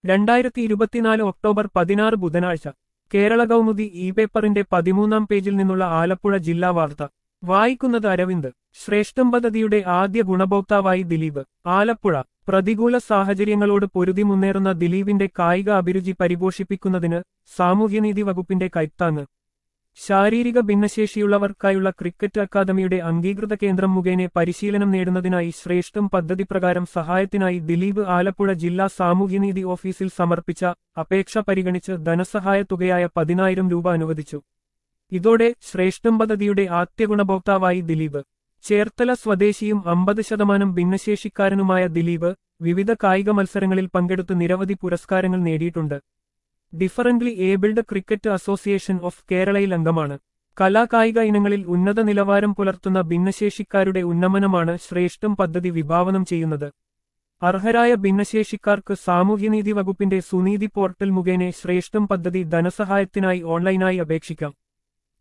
രണ്ടായിരത്തി ഇരുപത്തിനാല് ഒക്ടോബർ പതിനാറ് ബുധനാഴ്ച കേരള കൗമുദി ഇ പേപ്പറിന്റെ പതിമൂന്നാം പേജിൽ നിന്നുള്ള ആലപ്പുഴ ജില്ലാ വാർത്ത വായിക്കുന്നത് അരവിന്ദ് ശ്രേഷ്ഠം പദ്ധതിയുടെ ആദ്യ ഗുണഭോക്താവായി ദിലീപ് ആലപ്പുഴ പ്രതികൂല സാഹചര്യങ്ങളോട് പൊരുതി മുന്നേറുന്ന ദിലീപിന്റെ കായിക അഭിരുചി പരിപോഷിപ്പിക്കുന്നതിന് സാമൂഹ്യനീതി വകുപ്പിന്റെ കൈത്താങ്ങ് ശാരീരിക ഭിന്നശേഷിയുള്ളവർക്കായുള്ള ക്രിക്കറ്റ് അക്കാദമിയുടെ അംഗീകൃത കേന്ദ്രം മുഖേന പരിശീലനം നേടുന്നതിനായി ശ്രേഷ്ഠം പദ്ധതി പ്രകാരം സഹായത്തിനായി ദിലീപ് ആലപ്പുഴ ജില്ലാ സാമൂഹ്യനീതി ഓഫീസിൽ സമർപ്പിച്ച അപേക്ഷ പരിഗണിച്ച് ധനസഹായ തുകയായ പതിനായിരം രൂപ അനുവദിച്ചു ഇതോടെ ശ്രേഷ്ഠം പദ്ധതിയുടെ ആദ്യ ഗുണഭോക്താവായി ദിലീപ് ചേർത്തല സ്വദേശിയും അമ്പത് ശതമാനം ഭിന്നശേഷിക്കാരനുമായ ദിലീപ് വിവിധ കായിക മത്സരങ്ങളിൽ പങ്കെടുത്ത് നിരവധി പുരസ്കാരങ്ങൾ നേടിയിട്ടുണ്ട് differently abled cricket association of കേരളയിൽ അംഗമാണ് കലാകായിക ഇനങ്ങളിൽ ഉന്നത നിലവാരം പുലർത്തുന്ന ഭിന്നശേഷിക്കാരുടെ ഉന്നമനമാണ് ശ്രേഷ്ഠം പദ്ധതി വിഭാവനം ചെയ്യുന്നത് അർഹരായ ഭിന്നശേഷിക്കാർക്ക് സാമൂഹ്യനീതി വകുപ്പിന്റെ സുനീതി പോർട്ടൽ മുഖേന ശ്രേഷ്ഠം പദ്ധതി ധനസഹായത്തിനായി ഓൺലൈനായി അപേക്ഷിക്കാം